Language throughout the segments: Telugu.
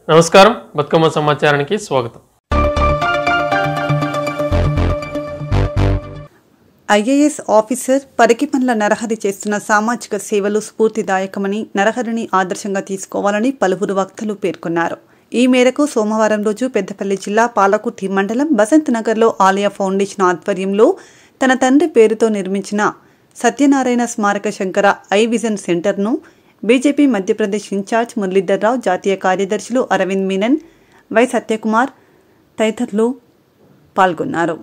నమస్కారం బతుకమ్మ సమాచారానికి స్వాగతం ఐఏఎస్ ఆఫీసర్ పరికిపండ్ల నరహరి చేస్తున్న సామాజిక సేవలు స్ఫూర్తిదాయకమని నరహరిని ఆదర్శంగా తీసుకోవాలని పలువురు వక్తలు పేర్కొన్నారు ఈ మేరకు సోమవారం రోజు పెద్దపల్లి జిల్లా పాలకుర్తి మండలం బసంత్ నగర్లో ఆలయ ఫౌండేషన్ ఆధ్వర్యంలో తన తండ్రి పేరుతో నిర్మించిన సత్యనారాయణ స్మారక శంకర ఐ విజన్ సెంటర్ను బీజేపీ మధ్యప్రదేశ్ ఇన్ఛార్జ్ మురళీధర్ రావు జాతీయ కార్యదర్శులు అరవింద్ మీనన్ వై సత్యకుమార్ తదితరులు పాల్గొన్నారు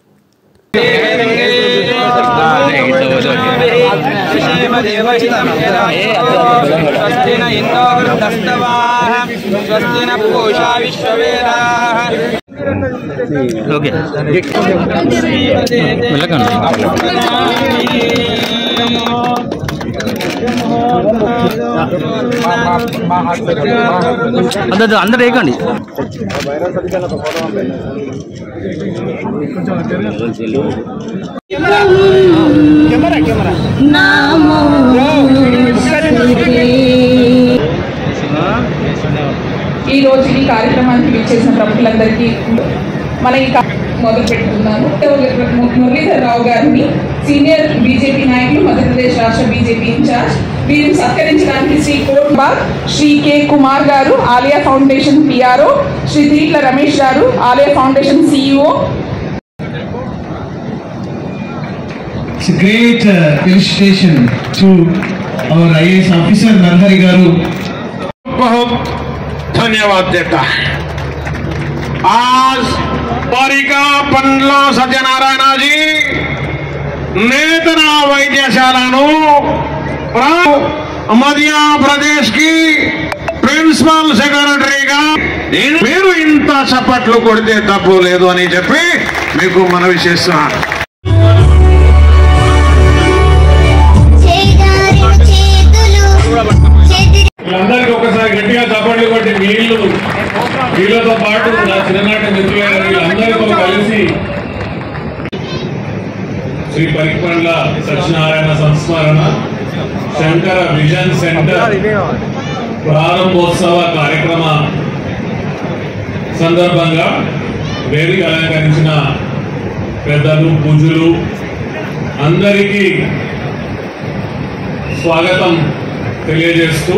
స్వస్తి న ఇందో వృద్ధస్తవాః స్వస్తి న పూషా విశ్వవేదాః ఓకే వెళ్ళకండి అందరు అందరు వేయకండి ఈ రోజు ఈ కార్యక్రమానికి విచ్చేసిన ప్రముఖులందరికీ మన ఈ కా- మొదలు పెట్టుకున్నాను మురళీధర్ రావు గారిని సీనియర్ బీజేపీ నాయకులు మధ్యప్రదేశ్ రాష్ట్ర బీజేపీ ఇన్ఛార్జ్ వీరిని సత్కరించడానికి Shri Kotbagh Shri K Kumar garu Aalaya foundation PRO Shri Teetla Ramesh garu Aalaya foundation CEO It's a great uh, illustration to our IAS officer Narhari Garu. बहुत धन्यवाद देता है आज परिका పండ్లో సత్యనారాయణ జీ నేతన వైద్యశాలను ప్ర- మధ్యప్రదేశ్ కి ప్రిన్సిపల్ సెక్రటరీగా నేను- మీరు ఇంత చప్పట్లు కొడితే తప్పు లేదు అని చెప్పి మీకు మనవి చేస్తున్నాను చేదారిన చేతులు చెదిరి వీళ్ళందరికీ ఒకసారి గట్టిగా చప్పట్లు కొట్టి వీళ్ళు వీళ్ళతో పాటు నా చిన్ననాటి మిత్రులైన వీళ్ళందరితో కలిసి శ్రీ పరిపండ్ల సత్యనారాయణ సంస్మరణ శంకర విజన్ సెంటర్ ప్రారంభోత్సవ కార్యక్రమ సందర్భంగా వేదిక అలంకరించిన పెద్దలు పూజలు అందరికీ స్వాగతం తెలియజేస్తూ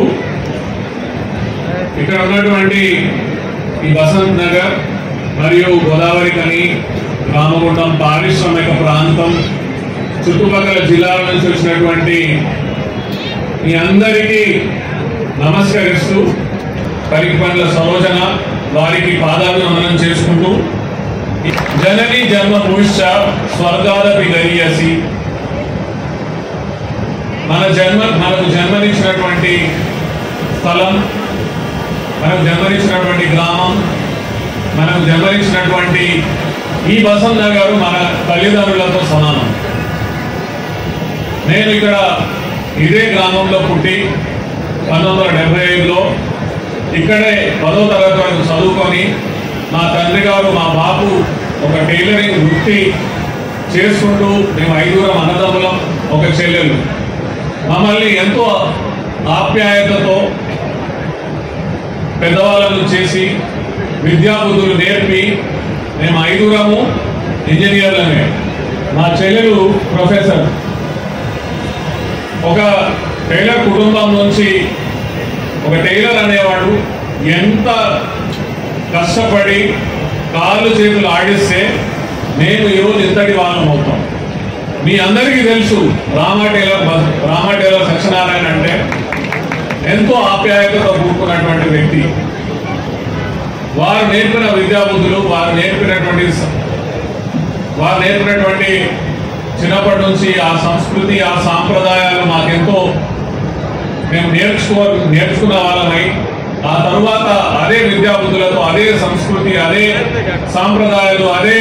ఇక్కడ ఉన్నటువంటి ఈ బసంత్ నగర్ మరియు గోదావరి కని రామగుండం పారిశ్రామిక ప్రాంతం చుట్టుపక్కల జిల్లాల నుంచి వచ్చినటువంటి మీ అందరికీ నమస్కరిస్తూ పరిపండ్ల సరోజన వారికి పాదాభివందనం చేసుకుంటూ జనని జన్మ భూష్ట స్వర్గాదపి గరీయసి మన జన్మ మనకు జన్మనిచ్చినటువంటి స్థలం మనకు జన్మనిచ్చినటువంటి గ్రామం మనకు జన్మనిచ్చినటువంటి ఈ బసంత్ నగర్ మన తల్లిదండ్రులతో సమానం నేను ఇక్కడ ఇదే గ్రామంలో పుట్టి పంతొమ్మిది వందల డెబ్బై ఐదులో ఇక్కడే పదో తరగతి వరకు చదువుకొని మా తండ్రి గారు మా బాబు ఒక టైలరింగ్ వృత్తి చేసుకుంటూ మేము ఐదుగురం అన్నదమ్ములం ఒక చెల్లెలు మమ్మల్ని ఎంతో ఆప్యాయతతో పెద్దవాళ్ళను చేసి విద్యాబుద్ధులు నేర్పి మేము ఐదుగురము ఇంజనీర్లమే మా చెల్లెలు ప్రొఫెసర్ ఒక టైలర్ కుటుంబం నుంచి ఒక టైలర్ అనేవాడు ఎంత కష్టపడి కాళ్ళు చేతులు ఆడిస్తే మేము ఈరోజు ఇంతటి వాళ్ళం అవుతాం మీ అందరికీ తెలుసు రామా టైలర్ బస్- రామా టైలర్ సత్యనారాయణ అంటే ఎంతో ఆప్యాయతతో కూడుకున్నటువంటి వ్యక్తి వారు నేర్పిన విద్యాబుద్ధులు వారు నేర్పినటువంటి స- వారు నేర్పినటువంటి చిన్నప్పటి నుంచి ఆ సంస్కృతి ఆ సాంప్రదాయాలు మాకెంతో మేము నేర్చుకో నేర్చుకున్న వాళ్ళమై ఆ తరువాత అదే విద్యాబుద్ధులతో అదే సంస్కృతి అదే సాంప్రదాయాలు అదే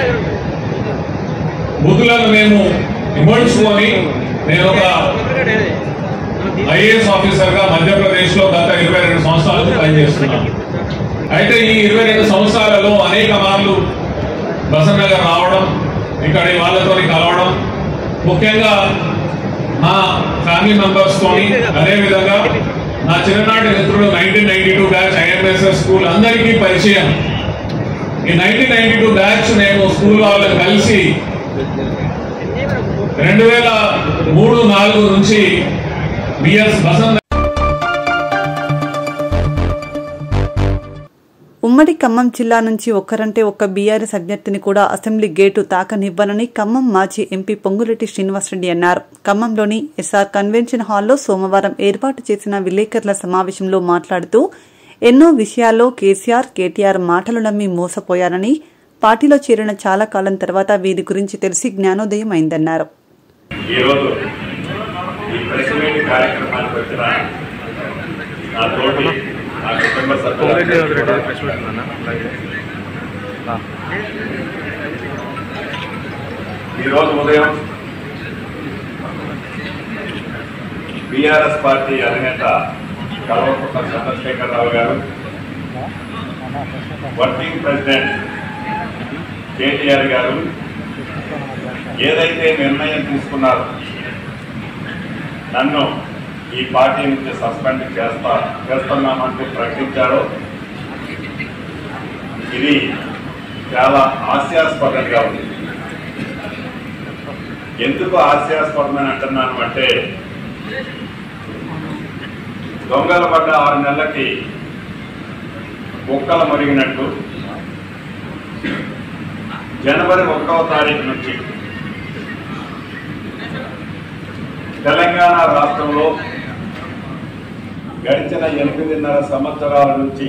బుద్ధులను మేము ఇమర్చుకొని నేను ఒక ఐఏఎస్ ఆఫీసర్ గా మధ్యప్రదేశ్ లో గత ఇరవై రెండు సంవత్సరాలకు పనిచేస్తున్నాను అయితే ఈ ఇరవై రెండు సంవత్సరాలలో అనేక మార్లు బసన్నగర్ రావడం ఇక్కడి వాళ్ళతో కలవడం ముఖ్యంగా మా ఫ్యామిలీ మెంబర్స్ తోని అదే విధంగా నా చిన్ననాటి మిత్రుడు nineteen ninety two batch IMSS school అందరికీ పరిచయం ఈ నైన్టీన్ నైన్టీ టూ బ్యాచ్ నేను స్కూల్ వాళ్ళని కలిసి రెండు వేల మూడు నాలుగు నుంచి బిఎస్ వసంత్ ఉమ్మడి ఖమ్మం జిల్లా నుంచి ఒక్కరంటే ఒక్క బీఆర్ఎస్ అభ్యర్థిని కూడా అసెంబ్లీ గేటు తాకనివ్వనని ఖమ్మం మాజీ ఎంపీ పొంగురెడ్డి శ్రీనివాసరెడ్డి అన్నారు ఖమ్మంలోని ఎస్ఆర్ కన్వెన్షన్ హాల్లో సోమవారం ఏర్పాటు చేసిన విలేకరుల సమావేశంలో మాట్లాడుతూ ఎన్నో విషయాల్లో కేసీఆర్ కేటీఆర్ మాటలు నమ్మి మోసపోయారని పార్టీలో చేరిన చాలా కాలం తర్వాత వీరి గురించి తెలిసి జ్ఞానోదయం అయిందన్నారు ఈరోజు ఈ ప్రెస్ మీట్ కార్యక్రమానికి వచ్చిన నా తోటి నా కుటుంబ సభ్యులందరికీ కూడా ఈరోజు ఉదయం బీఆర్ఎస్ పార్టీ అధినేత కల్వకుంట్ల చంద్రశేఖరరావు గారు వర్కింగ్ ప్రెసిడెంట్ కేటీఆర్ గారు ఏదైతే నిర్ణయం తీసుకున్నారో నన్ను ఈ పార్టీ నుంచి సస్పెండ్ చేస్తా చేస్తున్నామంటూ ప్రకటించారో ఇది చాలా హాస్యాస్పదంగా ఉంది ఎందుకు హాస్యాస్పదమని అంటున్నాను అంటే దొంగల పడ్డ ఆరు నెలలకి కుక్కలు మరిగినట్టు జనవరి ఒకటవ తారీఖు నుంచి తెలంగాణ రాష్ట్రంలో గడిచిన ఎనిమిదిన్నర సంవత్సరాల నుంచి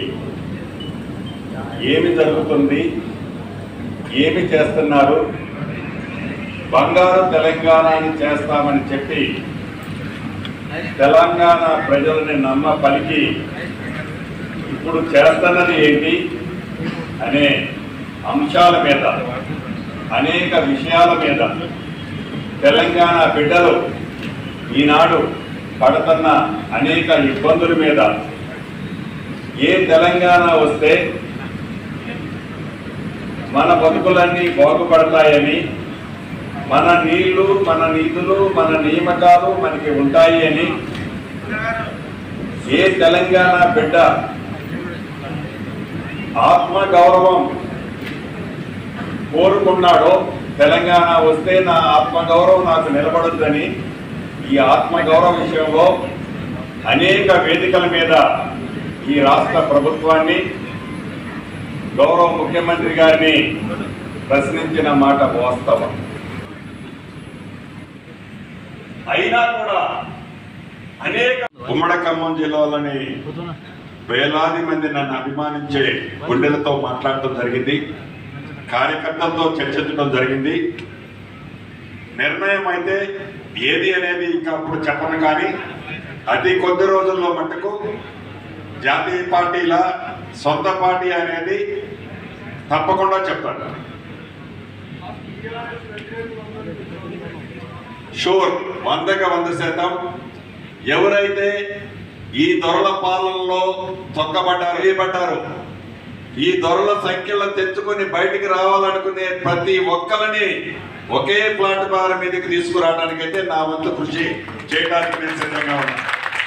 ఏమి జరుగుతుంది ఏమి చేస్తున్నారు బంగారు తెలంగాణని చేస్తామని చెప్పి తెలంగాణ ప్రజలని నమ్మ పలికి ఇప్పుడు చేస్తున్నది ఏంటి అనే అంశాల మీద అనేక విషయాల మీద తెలంగాణ బిడ్డలు ఈనాడు పడుతున్న అనేక ఇబ్బందుల మీద ఏ తెలంగాణ వస్తే మన బతుకులన్నీ బాగుపడతాయని మన నీళ్లు మన నిధులు మన నియామకాలు మనకి ఉంటాయి అని ఏ తెలంగాణ బిడ్డ ఆత్మ గౌరవం కోరుకున్నాడో తెలంగాణ వస్తే నా ఆత్మ గౌరవం నాకు నిలబడుద్దని ఈ ఆత్మ గౌరవ విషయంలో అనేక వేదికల మీద ఈ రాష్ట్ర ప్రభుత్వాన్ని గౌరవ ముఖ్యమంత్రి గారిని ప్రశ్నించిన మాట వాస్తవం అయినా కూడా అనేక ఉమ్మడి ఖమ్మం జిల్లాలోని వేలాది మంది నన్ను అభిమానించే గుండెలతో మాట్లాడటం జరిగింది కార్యకర్తలతో చర్చించడం జరిగింది నిర్ణయం అయితే ఏది అనేది ఇంకా అప్పుడు చెప్పను కానీ అతి కొద్ది రోజుల్లో మట్టుకు జాతీయ పార్టీల సొంత పార్టీ అనేది తప్పకుండా చెప్తాను షూర్ వందకి వంద శాతం ఎవరైతే ఈ దొరల పాలనలో తొక్కబడ్డారు వేయబడ్డారు ఈ దొరల సంఖ్యలను తెచ్చుకొని బయటికి రావాలనుకునే ప్రతి ఒక్కరిని ఒకే ప్లాట్ఫారం మీదకి తీసుకురావడానికైతే నా వంతు కృషి చేయడానికి నేను సిద్ధంగా ఉన్నా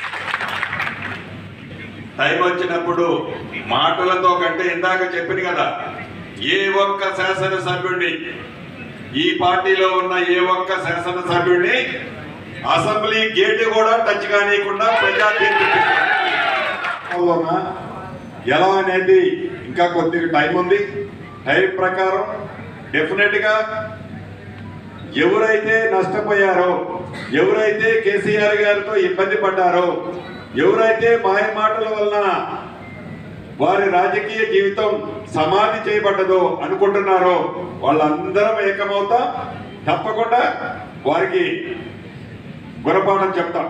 టైం వచ్చినప్పుడు మాటలతో కంటే ఇందాక చెప్పింది కదా ఏ ఒక్క శాసనసభ్యుడిని ఈ పార్టీలో ఉన్న ఏ ఒక్క శాసనసభ్యుడిని అసెంబ్లీ గేట్ కూడా టచ్ కానియకుండా ప్రజా తీర్పు వలన ఎలా అనేది ఇంకా కొద్దిగా టైం ఉంది టైం ప్రకారం డెఫినెట్ గా ఎవరైతే నష్టపోయారో ఎవరైతే కేసీఆర్ గారితో ఇబ్బంది పడ్డారో ఎవరైతే మాయ మాటల వలన వారి రాజకీయ జీవితం సమాధి చేయబడ్డదో అనుకుంటున్నారో వాళ్ళందరం ఏకమవుతాం తప్పకుండా వారికి గుణపాఠం చెప్తాం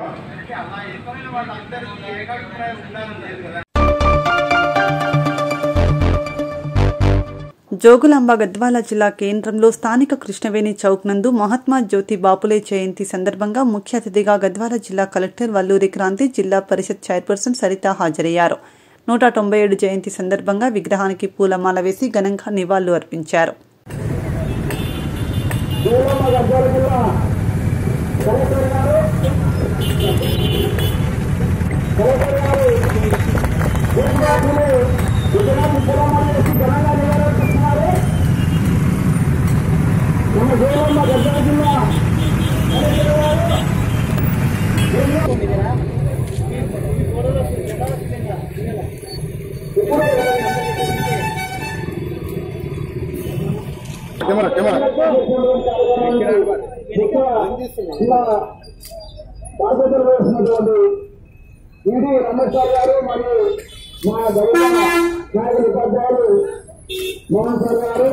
జోగులాంబ గద్వాల జిల్లా కేంద్రంలో స్థానిక కృష్ణవేణి చౌక్ నందు మహాత్మా జ్యోతి బాపులే జయంతి సందర్భంగా ముఖ్య అతిథిగా గద్వాల జిల్లా కలెక్టర్ వల్లూరి క్రాంతి జిల్లా పరిషత్ చైర్పర్సన్ సరిత హాజరయ్యారు నూట తొంభై ఏడు జయంతి సందర్భంగా విగ్రహానికి పూలమాల వేసి ఘనంగా నివాళులు అర్పించారు బాధ్యతలు వేసినటువంటి ఈడీ రమేశ్వర్ గారు మరియు మా గౌరవ నాయకుల ఉపాధ్యాయులు మోహన్ సార్ గారు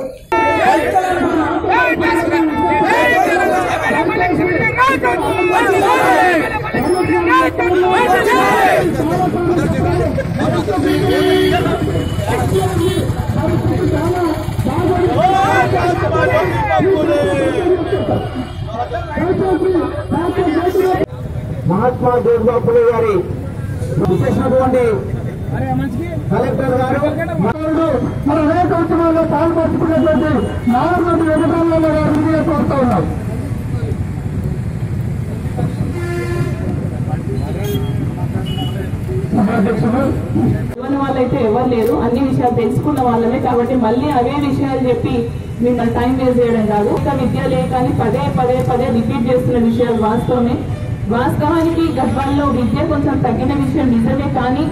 మహాత్మా జ్యోతిబా ఫులే గారి చేసినటువంటి కలెక్టర్ గారు మనోడు మన అనేక ఉద్యమాల్లో పాల్పంచుకున్నటువంటి నాలుగు వెనుకాలలో గారిని కోరుతా ఉన్నాం సభాధ్యక్షుడు ఇవ్వని వాళ్ళైతే ఎవరు లేరు అన్ని విషయాలు తెలుసుకున్న వాళ్ళమే కాబట్టి మళ్ళీ అవే విషయాలు చెప్పి మిమ్మల్ని టైం వేస్ట్ చేయడం కాదు ఇంకా విద్య లేక అని పదే పదే పదే రిపీట్ చేస్తున్న విషయాలు వాస్తవమే వాస్తవానికి గర్భంలో విద్య కొంచెం తగ్గిన విషయం నిజమే కానీ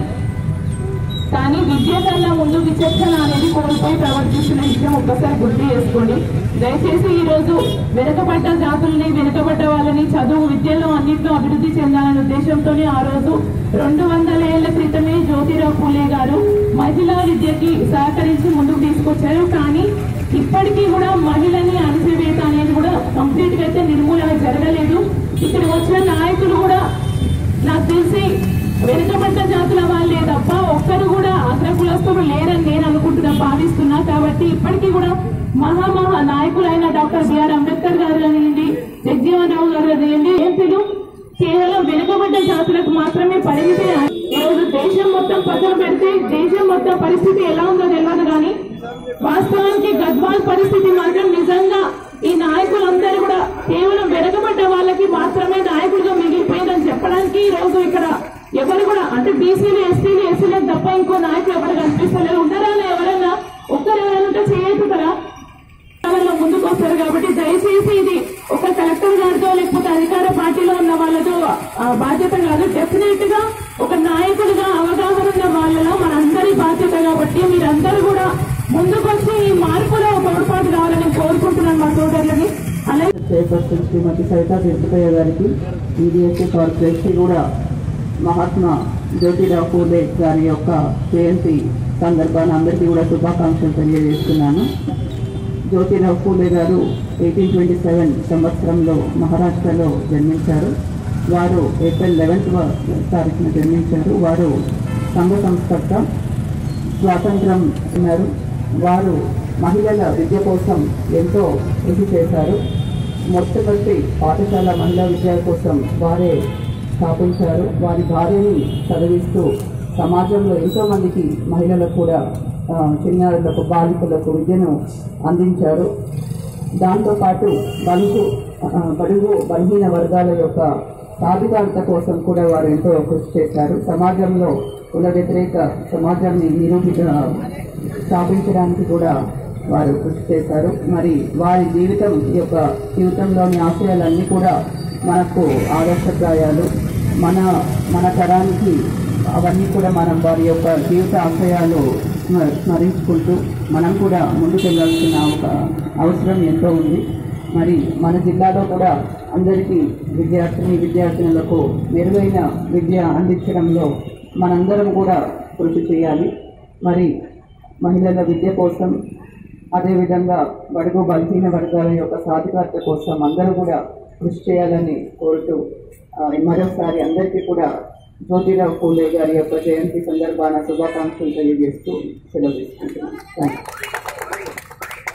కానీ విద్య కన్నా ముందు విచక్షణ అనేది కోల్పోయి ప్రవర్తిస్తున్న విషయం ఒక్కసారి గుర్తు చేసుకోండి దయచేసి ఈ రోజు వెనుకబడ్డ జాతుల్ని వెనుకబడ్డ వాళ్ళని చదువు విద్యలో అన్నింటిలో అభివృద్ధి చెందాలనే ఉద్దేశంతోనే ఆ రోజు రెండు వందల ఏళ్ల క్రితమే జ్యోతిరావు పూలే గారు మహిళా విద్యకి సహకరించి ముందుకు తీసుకొచ్చారు కానీ ఇప్పటికీ కూడా మహిళని అణచివేత అనేది కూడా కంప్లీట్ గా అయితే నిర్మూలన జరగలేదు ఇక్కడ వచ్చిన నాయకులు కూడా నాకు తెలిసి వెనుకబడ్డ జాతుల వాళ్ళే తప్ప ఒక్కరు కూడా అగ్రకులస్తులు లేరని నేను అనుకుంటున్నా భావిస్తున్నా కాబట్టి ఇప్పటికీ కూడా మహా మహా నాయకులైన డాక్టర్ బిఆర్ అంబేద్కర్ గారు కానివ్వండి జగజీవన్ రావు గారు కానివ్వండి ఎంపీలు కేవలం వెనుకబడ్డ జాతులకు మాత్రమే పరిమితి ఈ రోజు దేశం మొత్తం పక్కన పెడితే దేశం మొత్తం పరిస్థితి ఎలా ఉందో తెలియదు కానీ వాస్తవానికి గద్వాల్ పరిస్థితి మాత్రం నిజంగా ఈ నాయకులందరూ కూడా కేవలం వెనుకబడ్డ వాళ్ళకి మాత్రమే నాయకులుగా మిగిలిపోయిందని చెప్పడానికి ఈ రోజు ఇక్కడ ఎవరు కూడా అంటే బీసీలు ఎస్టీలు ఎస్సీలకు తప్ప ఇంకో నాయకులు ఎవరు కనిపిస్తలేరు ఉన్నారా ఎవరైనా ఒక్కరు ఎవరైనా ఉంటే చేయొచ్చుతారా వాళ్ళ ముందుకు వస్తారు కాబట్టి దయచేసి ఇది ఒక కలెక్టర్ గారితో లేకపోతే అధికార పార్టీలో ఉన్న వాళ్ళతో ఆ, బాధ్యత కాదు డెఫినెట్ గా ఒక నాయకులుగా అవగాహన ఉన్న వాళ్ళలో మనందరి బాధ్యత కాబట్టి మీరందరూ కూడా ముందుకు వచ్చి ఈ మార్పులో తోడ్పాటు కావాలని కోరుకుంటున్నాను మా సోదరులని అలాగే చైర్పర్సన్ శ్రీమతి సవితా తిరుపతయ్య గారికి ఈడీఎస్సీ కార్పొరేషన్ కూడా మహాత్మా జ్యోతిరావు పూలే గారి యొక్క జయంతి సందర్భాన్ని అందరికీ కూడా శుభాకాంక్షలు తెలియజేస్తున్నాను జ్యోతిరావు పూలే గారు ఎయిటీన్ ట్వంటీ సెవెన్ సంవత్సరంలో మహారాష్ట్రలో జన్మించారు వారు ఏప్రిల్ లెవెన్త్ తారీఖున జన్మించారు వారు సంఘ సంస్కర్త స్వాతంత్రం ఉన్నారు వారు మహిళల విద్య కోసం ఎంతో కృషి చేశారు మొట్టమొదటి పాఠశాల మహిళా విద్య కోసం వారే స్థాపించారు వారి భార్యని చదివిస్తూ సమాజంలో ఎంతో మందికి మహిళలకు కూడా ఆ, చిన్నారులకు బాలికలకు విద్యను అందించారు దాంతోపాటు బలుగు ఆ, బడుగు బలహీన వర్గాల యొక్క సాధికారత కోసం కూడా వారు ఎంతో కృషి చేశారు సమాజంలో కుల వ్యతిరేక సమాజాన్ని నిరూపిత స్థాపించడానికి కూడా వారు కృషి చేశారు మరి వారి జీవితం ఈ యొక్క జీవితంలోని ఆశయాలన్నీ కూడా మనకు ఆదర్శప్రాయాలు మన మన తరానికి అవన్నీ కూడా మనం వారి యొక్క జీవిత ఆశయాలు స్మ- స్మరించుకుంటూ మనం కూడా ముందుకెళ్లాల్సిన ఒక అవసరం ఎంతో ఉంది మరి మన జిల్లాలో కూడా అందరికీ విద్యార్థిని విద్యార్థినులకు మెరుగైన విద్య అందించడంలో మనందరం కూడా కృషి చేయాలి మరి మహిళల విద్య కోసం అదేవిధంగా బడుగు బలహీన వర్గాల యొక్క సాధికారత కోసం అందరూ కూడా కృషి చేయాలని కోరుతూ ఆ, మరోసారి అందరికీ కూడా జ్యోతిరావు పూలే గారి యొక్క జయంతి సందర్భాన శుభాకాంక్షలు తెలియజేస్తూ సెలవు తీసుకుంటున్నాను thank you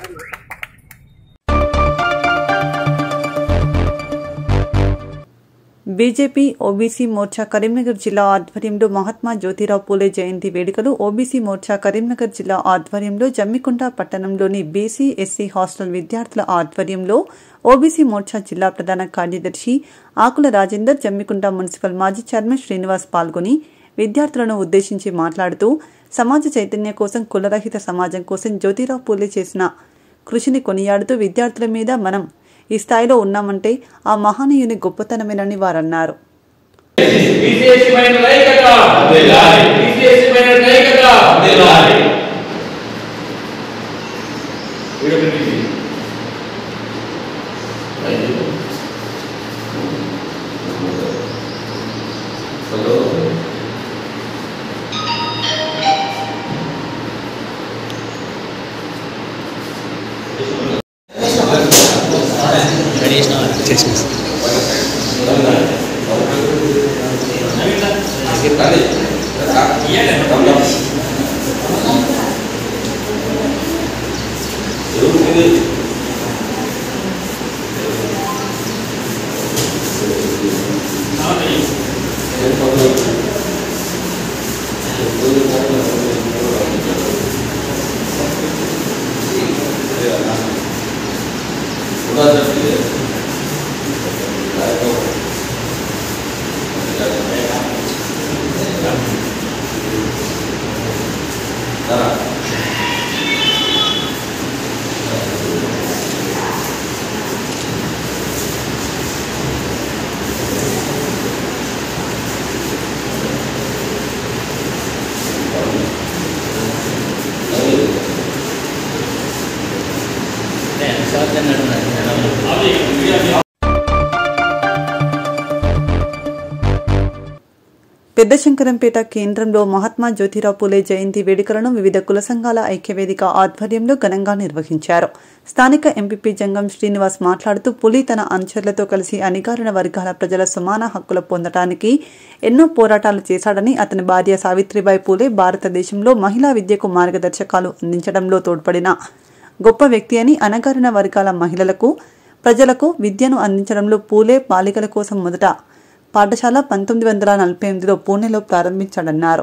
BJP OBC morcha Karimnagar జిల్లా ఆధ్వర్యంలో మహాత్మా జ్యోతిరావు పూలే జయంతి వేడుకలు ఓబీసీ మోర్చా కరీంనగర్ జిల్లా ఆధ్వర్యంలో జమ్మికుంట పట్టణంలోని బీసీ ఎస్సీ హాస్టల్ విద్యార్థుల ఆధ్వర్యంలో ఓబీసీ మోర్చా జిల్లా ప్రధాన కార్యదర్శి ఆకుల రాజేందర్ జమ్మికుంట మున్సిపల్ మాజీ చైర్మన్ శ్రీనివాస్ పాల్గొని విద్యార్థులను ఉద్దేశించి మాట్లాడుతూ సమాజ చైతన్య కోసం కులరహిత సమాజం కోసం జ్యోతిరావు పూలే చేసిన కృషిని కొనియాడుతూ విద్యార్థుల మీద మనం ఈ స్థాయిలో ఉన్నామంటే ఆ మహనీయుని గొప్పతనమేనని వారన్నారు బీసీఎస్సీ మైనర్ ఐక్యత బీసీఎస్సీ మైనర్ ఐక్యత పెద్దశంకరంపేట కేంద్రంలో మహాత్మా జ్యోతిరావు పూలే జయంతి వేడుకలను వివిధ కుల సంఘాల ఐక్యవేదిక ఆధ్వర్యంలో ఘనంగా నిర్వహించారు స్థానిక ఎంపీపీ జంగం శ్రీనివాస్ మాట్లాడుతూ పులి తన అనుచరులతో కలిసి అణిగారిన వర్గాల ప్రజల సమాన హక్కులు పొందటానికి ఎన్నో పోరాటాలు చేశాడని అతని భార్య సావిత్రిబాయి పూలే భారతదేశంలో మహిళా విద్యకు మార్గదర్శకాలు అందించడంలో తోడ్పడిన గొప్ప వ్యక్తి అని అణగారిన వర్గాల మహిళలకు ప్రజలకు విద్యను అందించడంలో పూలే బాలికల కోసం మొదట పాఠశాల పంతొమ్మిది వందల నలభై ఎనిమిదిలో పూణేలో ప్రారంభించాడన్నారు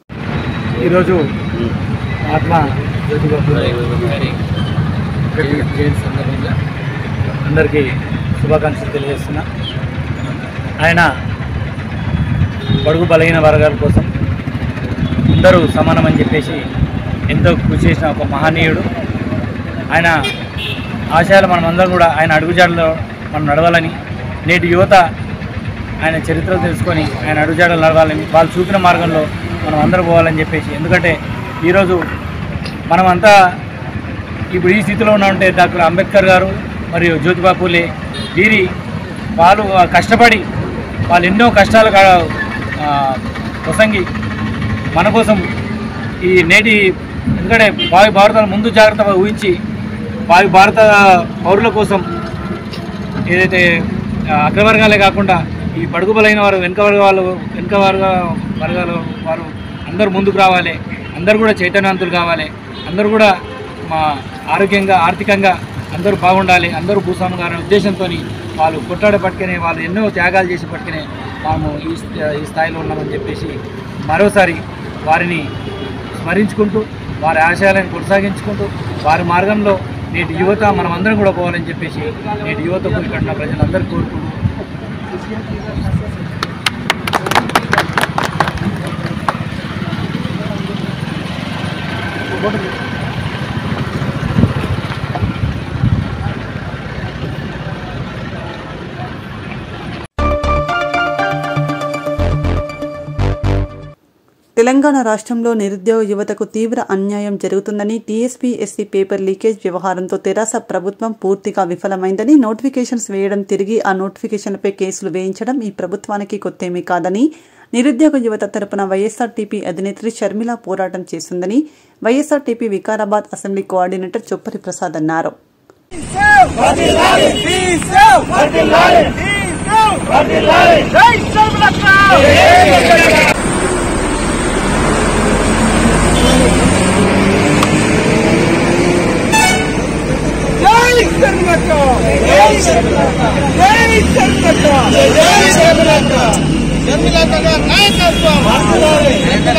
ఈరోజు మహాత్మా జ్యోతిబా ఫులే జయంతి సందర్భంగా అందరికీ శుభాకాంక్షలు తెలియజేస్తున్నా ఆయన బడుగు బలహీన వర్గాల కోసం అందరూ సమానమని చెప్పేసి ఎంతో కృషి చేసిన ఒక మహనీయుడు ఆయన ఆశయాలు మనమందరం కూడా ఆయన అడుగుజాడలో మనం నడవాలని నేటి యువత ఆయన చరిత్ర తెలుసుకొని ఆయన అడుగుజాడలు నడవాలని వాళ్ళు చూపిన మార్గంలో మనం అందరూ పోవాలని చెప్పేసి ఎందుకంటే ఈరోజు మనమంతా ఇప్పుడు ఈ స్థితిలో ఉన్నామంటే డాక్టర్ అంబేద్కర్ గారు మరియు జ్యోతిబా పూలే వీరి వాళ్ళు కష్టపడి వాళ్ళు ఎన్నో కష్టాలు కా- ఆ, ప్రసంగి మన కోసం ఈ నేటి ఎందుకంటే భావి భారతాల ముందు జాగ్రత్తగా ఊహించి భావి భారత పౌరుల కోసం ఏదైతే ఆ, అగ్రవర్గాలే కాకుండా ఈ బడుగు బలైన వారు వెనుక వర్గాలు వెనుక వర్గ వర్గాల వారు అందరూ ముందుకు రావాలి అందరూ కూడా చైతన్యవంతులు కావాలి అందరూ కూడా మా ఆరోగ్యంగా ఆర్థికంగా అందరూ బాగుండాలి అందరూ భూస్వామి అనే ఉద్దేశంతో వాళ్ళు కొట్లాడ పట్టుకునే వాళ్ళు ఎన్నో త్యాగాలు చేసి పట్టుకునే మనము ఈ స్థా- ఈ స్థాయిలో ఉన్నామని చెప్పేసి మరోసారి వారిని స్మరించుకుంటూ వారి ఆశయాలను కొనసాగించుకుంటూ వారి మార్గంలో నేటి యువత మనం అందరం కూడా పోవాలని చెప్పేసి నేటి యువతకు ఇక్కడ ఉన్న ప్రజలందరూ కోరుకుంటూ తెలంగాణ రాష్ట్రంలో నిరుద్యోగ యువతకు తీవ్ర అన్యాయం జరుగుతుందని టీఎస్పీ ఎస్సీ పేపర్ లీకేజ్ వ్యవహారంతో తెరాస ప్రభుత్వం పూర్తిగా విఫలమైందని నోటిఫికేషన్స్ వేయడం తిరిగి ఆ నోటిఫికేషన్లపై కేసులు వేయించడం ఈ ప్రభుత్వానికి కొత్తేమీ కాదని నిరుద్యోగ యువత తరపున వైఎస్ఆర్టీపీ అధినేత్రి షర్మిల పోరాటం చేస్తుందని YSRTP Vikarabad assembly coordinator Choppari Prasad అన్నారు నాయకత్వం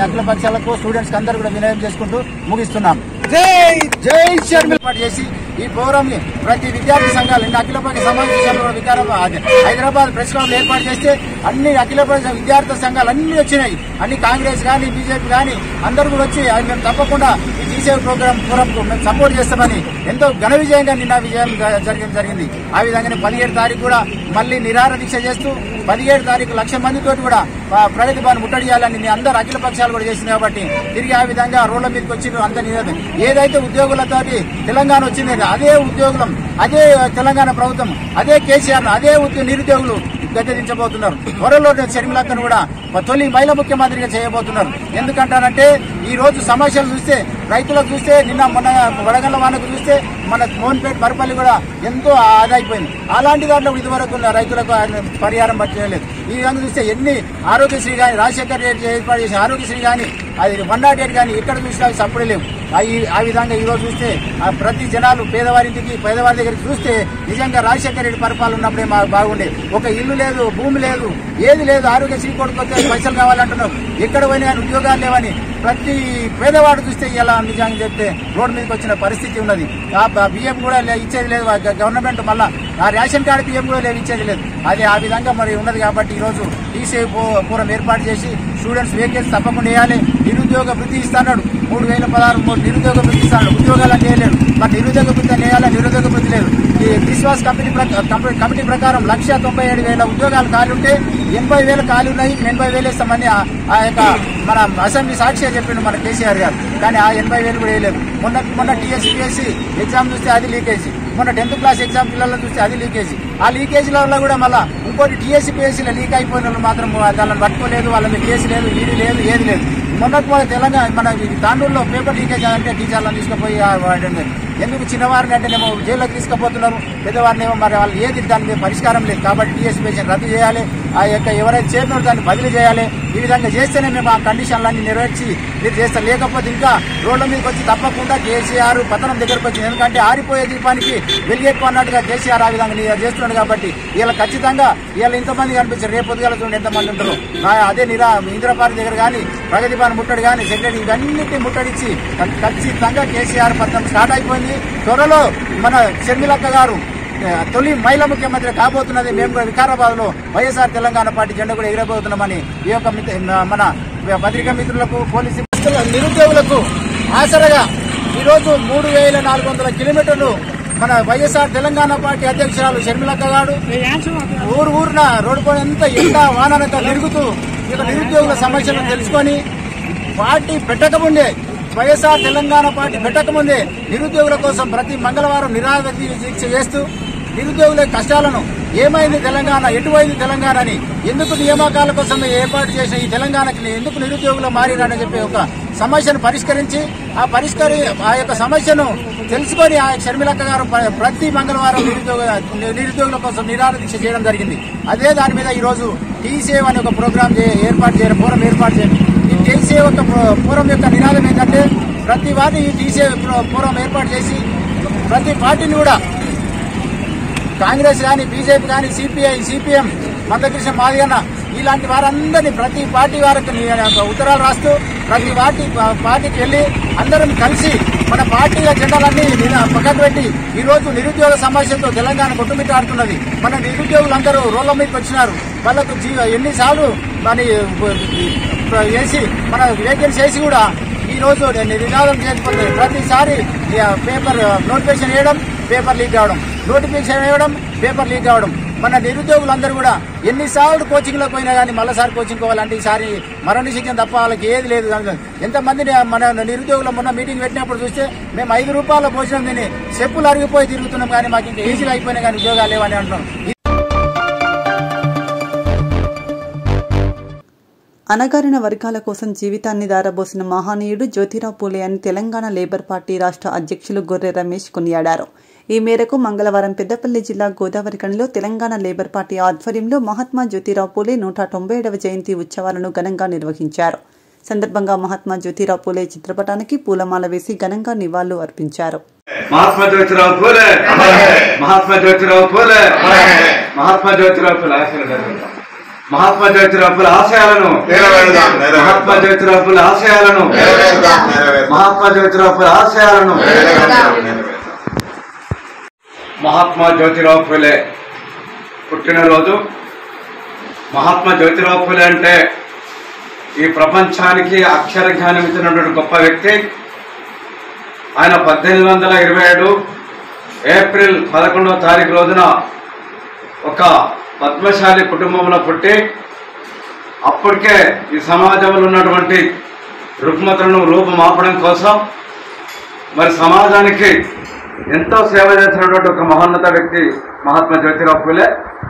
అఖిల పక్షాలకు స్టూడెంట్స్ అందరూ కూడా వినయం చేసుకుంటూ ముగిస్తున్నాం జై జై షర్మిల ఏర్పాటు చేసి ఈ ప్రోగ్రామ్ ని ప్రతి విద్యార్థి సంఘాలు ఇన్ని అఖిల పక్ష సమావేశాలు కూడా వికారాబాద్ హైదరాబాద్ ప్రెస్ క్లబ్ లో ఏర్పాటు చేస్తే అన్ని అఖిల పక్ష విద్యార్థి సంఘాలు అన్ని వచ్చినాయి అన్ని కాంగ్రెస్ కానీ బీజేపీ కానీ అందరూ కూడా వచ్చి అది మేము తప్పకుండా ఈ జీసేవ్ ప్రోగ్రామ్ ఫోరం మేము సపోర్ట్ చేస్తామని ఎంతో ఘన విజయంగా నిన్న విజయం జ- జరిగింది జరిగింది ఆ విధంగానే పదిహేడు తారీఖు కూడా మళ్ళీ నిరాహార దీక్ష చేస్తూ పదిహేడు తారీఖు లక్ష మందితో కూడా ఆ, ప్రగతి భవన్ ముట్టడి చేయాలని మీ అందరు అఖిల పక్షాలు కూడా చేసింది కాబట్టి తిరిగి ఆ విధంగా రోడ్ల మీదకి వచ్చి అంత నివేదన ఏదైతే ఉద్యోగులతోటి తెలంగాణ వచ్చింది అదే ఉద్యోగులం అదే తెలంగాణ ప్రభుత్వం అదే కేసీఆర్ అదే ఉద్యో- నిరుద్యోగులు గద్దెదించబోతున్నారు త్వరలో షర్మిలక్కను కూడా తొలి మహిళా ముఖ్యమంత్రిగా చేయబోతున్నారు ఎందుకంటారంటే ఈ రోజు సమస్యలు చూస్తే రైతులకు చూస్తే నిన్న మొన్న వడగండ్ల వానకు చూస్తే మన మోహన్పేట మరపల్లి కూడా ఎంతో ఆదా అయిపోయింది అలాంటి దాంట్లో ఇదివరకు ఉన్న రైతులకు ఆయన పరిహారం పట్టలేదు ఈ విధంగా చూస్తే ఎన్ని ఆరోగ్యశ్రీ కానీ రాజశేఖర్ రెడ్డి ఏర్పాటు చేసిన ఆరోగ్యశ్రీ కానీ అది వన్ నాట్ ఎయిట్ కానీ ఎక్కడ చూసినా అవి సప్పుడే లేవు ఆ ఈ- ఆ విధంగా ఈ రోజు చూస్తే ఆ ప్రతి జనాలు పేదవారింటికి పేదవారి దగ్గరికి చూస్తే నిజంగా రాజశేఖర రెడ్డి పరిపాలన ఉన్నప్పుడే మాకు బాగుండే ఒక ఇల్లు లేదు భూమి లేదు ఏది లేదు ఆరోగ్యశ్రీ కొడుకొస్తే పైసలు కావాలంటున్నారు ఎక్కడ పోయినా కానీ ఉద్యోగాలు లేవని ప్రతి పేదవాడు చూస్తే ఇలా నిజంగా చెప్తే రోడ్డు మీదకి వచ్చిన పరిస్థితి ఉన్నది ఆ బ- బియ్యం కూడా లే- ఇచ్చేది లేదు ఆ గ- గవర్నమెంట్ మళ్ళా ఆ రేషన్ కార్డు బియ్యం కూడా లేవు ఇచ్చేది లేదు అది ఆ విధంగా మరి ఉన్నది కాబట్టి ఈ రోజు టీసీ పూర్వం ఏర్పాటు చేసి స్టూడెంట్స్ వేకెన్సీ తప్పకుండా వేయాలి నిరుద్యోగ వృత్తి ఇస్తాడు మూడు వేల పదహారు మూడు నిరుద్యోగ వృత్తి ఇస్తాడు ఉద్యోగాలు చేయలేడు మరి నిరుద్యోగ వృత్తి వేయాలి నిరుద్యోగ వృత్తి లేదు ఈ విశ్వాస్ కమిటీ ప్రక- కమిటీ- కమిటీ ప్రకారం లక్ష తొంభై ఏడు వేల ఉద్యోగాలు ఖాళీ ఉంటే ఎనభై వేలు ఖాళీ ఉన్నాయి ఎనభై వేలు ఇస్తామని ఆ- ఆ యొక్క మన అసెంబ్లీ సాక్షిగా చెప్పిండు మన కేసీఆర్ గారు కానీ ఆ ఎనభై వేలు కూడా వేయలేదు మొన్న మొన్న టీఎస్పీఎస్సీ ఎగ్జామ్ చూస్తే అది లీకేజీ మొన్న టెన్త్ క్లాస్ ఎగ్జామ్ పిల్లలను చూస్తే అది లీకేజీ ఆ లీకేజీల వల్ల కూడా మళ్ళీ ఇంకోటి టీఎస్పీఎస్సీలో లీక్ అయిపోయిన వాళ్ళు మాత్రం వాళ్ళని పట్టుకోలేదు వాళ్ళ మీద కేసు లేదు ఈడీ లేదు ఏది లేదు మొన్నటి మన తెలంగాణ మన ఈ తాండూరులో పేపర్ లీకేజ్ అంటే టీచర్లను తీసుకుపోయి ఆ వాడండి. ఎందుకు చిన్నవారిని అంటేనేమో జైల్లోకి తీసుకుపోతున్నారు పెద్దవారిని ఏమో మరి వాళ్ళు ఏది దాని మీద పరిష్కారం లేదు కాబట్టి టీఎస్పీఎస్సీ రద్దు చేయాలి ఆ యొక్క ఎవరైతే చేరినారో దాన్ని బదిలీ చేయాలి ఈ విధంగా చేస్తేనే మేము ఆ కండిషన్లన్నీ నెరవేర్చి మీరు చేస్తారు లేకపోతే ఇంకా రోడ్ల మీదకి వచ్చి తప్పకుండా కేసీఆర్ పతనం దగ్గరకు వచ్చింది ఎందుకంటే ఆరిపోయే దీపానికి వెలిగెక్కువ అన్నట్టుగా కేసీఆర్ ఆ విధంగా నీ- చేస్తున్నాడు కాబట్టి ఇలా ఖచ్చితంగా ఇలా ఇంతమంది కనిపించారు రేపు పొద్దుగాల చూడండి ఎంతమంది ఉంటారు ఆ అదే నిరా ఇందిరా పార్క్ దగ్గర కానీ ప్రగతి భవన్ ముట్టడి కానీ సెక్రటరీ ఇవన్నిటిని ముట్టడిచ్చి ఖ- ఖచ్చితంగా కేసీఆర్ పతనం స్టార్ట్ అయిపోయింది త్వరలో మన షర్మిలక్క గారు ఆ, తొలి మహిళా ముఖ్యమంత్రి కాబోతున్నది మేము కూడా వికారాబాద్ లో వైఎస్ఆర్ తెలంగాణ పార్టీ జెండా కూడా ఎగరబోతున్నామని ఈ యొక్క మిత- మన పత్రికా మిత్రులకు పోలీసు వ్యవస్థల నిరుద్యోగులకు ఆసరగా ఈరోజు మూడు వేల నాలుగు వందల కిలోమీటర్లు మన వైఎస్ఆర్ తెలంగాణ పార్టీ అధ్యక్షురాలు షర్మిలక్క గారు ఊరు ఊరున రోడ్డు పైన ఎంత ఎండ వాననంతా తిరుగుతూ ఈ యొక్క నిరుద్యోగుల సమస్యలను తెలుసుకొని పార్టీ పెట్టకముందే వైఎస్ఆర్ తెలంగాణ పార్టీ పెట్టకముందే నిరుద్యోగుల కోసం ప్రతి మంగళవారం నిరాహార దీక్ష చేస్తూ నిరుద్యోగుల కష్టాలను ఏమైంది తెలంగాణ ఎటువైంది తెలంగాణ అని ఎందుకు నియామకాల కోసం ఏర్పాటు చేసిన ఈ తెలంగాణకి ఎందుకు నిరుద్యోగులు మారినారని చెప్పి ఒక సమస్యను పరిష్కరించి ఆ పరిష్కరి ఆ యొక్క సమస్యను తెలుసుకొని ఆ షర్మిలక్క గారు ప్ర- ప్రతి మంగళవారం నిరుద్యోగ నిరుద్యోగుల కోసం నిరాహార దీక్ష చేయడం జరిగింది అదే దాని మీద ఈ రోజు టీ సేవ్ అనే ఒక ప్రోగ్రామ్ చే- ఏర్పాటు చేయడం ఫోరం ఏర్పాటు చేయడం ఈ టీ సేవ్ యొక్క ఫో- ఫోరం యొక్క నినాదం ఏంటంటే ప్రతి వారిని ఈ టీ సేవ్ ఫో- ఫోరం ఏర్పాటు చేసి ప్రతి పార్టీని కూడా కాంగ్రెస్ కానీ బీజేపీ కానీ సిపిఐ సిపిఎం మందకృష్ణ మాదిగన్న ఇలాంటి వారందరినీ ప్రతి పార్టీ వారికి ని- ఉత్తరాలు రాస్తూ ప్రతి పార్టీ పార్టీకి వెళ్లి అందరం కలిసి మన పార్టీల జెండాలన్నీ నిల- పక్కకు పెట్టి ఈ రోజు నిరుద్యోగ సమస్యతో తెలంగాణ కొట్టుమిట్టాడుతున్నది మన నిరుద్యోగులందరూ రోడ్ల మీదకి వచ్చినారు వాళ్ళకు జీ ఎన్నిసార్లు మరి వేసి మన వేకెన్సీ వేసి కూడా ఈ రోజు నినాదం చేయకపోతే ప్రతిసారి ఈ, ఆ, పేపర్ నోటిఫికేషన్ వేయడం పేపర్ లీక్ కావడం నోటిఫికేషన్ వేయడం పేపర్ లీక్ కావడం మన నిరుద్యోగులందరూ కూడా ఎన్నిసార్లు కోచింగ్ లో పోయినా కానీ మళ్ళీసారి కోచింగ్ పోవాలంటే ఈసారి మరణ శిక్షణ తప్ప వాళ్ళకి ఏది లేదు ఎంతమంది మన నిరుద్యోగులు మొన్న మీటింగ్ పెట్టినప్పుడు చూస్తే మేము ఐదు రూపాయల భోజనం తిని చెప్పులు అరిగిపోయి తిరుగుతున్నాం కానీ మాకు ఇంకా ఈజీగా అయిపోయినా కానీ ఉద్యోగాలు లేవని అంటున్నాం అణగారిన వర్గాల కోసం జీవితాన్ని దారబోసిన మహానీయుడు జ్యోతిరావు పూలే అని తెలంగాణ లేబర్ పార్టీ రాష్ట్ర అధ్యక్షులు గొర్రె రమేష్ కొనియాడారు ఈ మేరకు మంగళవారం పెద్దపల్లి జిల్లా గోదావరిఖనిలో తెలంగాణ లేబర్ పార్టీ ఆధ్వర్యంలో మహాత్మా జ్యోతిరావు పూలే నూట తొంభై ఏడవ జయంతి ఉత్సవాలను ఘనంగా నిర్వహించారు సందర్భంగా మహాత్మా జ్యోతిరావు పూలే చిత్రపటానికి పూలమాల వేసి ఘనంగా నివాళులు అర్పించారు महात्मा ज्योतिराव फुले महात्मा ज्योतिराव फुले महात्मा ज्योतिराव फुले आशीर्वाद మహాత్మా జ్యోతిరావు పూలే ఆశయాలను నెరవేరుదాం, నెరవేరుదాం. మహాత్మా జ్యోతిరావు పూలే ఆశయాలను నెరవేరుదాం, నెరవేరుదాం. మహాత్మా జ్యోతిరావు పూలే ఆశయాలను మహాత్మా జ్యోతిరావు పూలే పుట్టినరోజు మహాత్మా జ్యోతిరావు పూలే అంటే ఈ ప్రపంచానికి అక్షర జ్ఞానం ఇచ్చినటువంటి గొప్ప వ్యక్తి ఆయన పద్దెనిమిది వందల ఇరవై ఏడు ఏప్రిల్ పదకొండవ తారీఖు రోజున ఒక పద్మశాలి కుటుంబంలో పుట్టి అప్పటికే ఈ సమాజంలో ఉన్నటువంటి రుగ్మతలను రూపుమాపడం కోసం మరి సమాజానికి ఎంతో సేవ చేసినటువంటి ఒక మహోన్నత వ్యక్తి మహాత్మా జ్యోతిరావు పూలే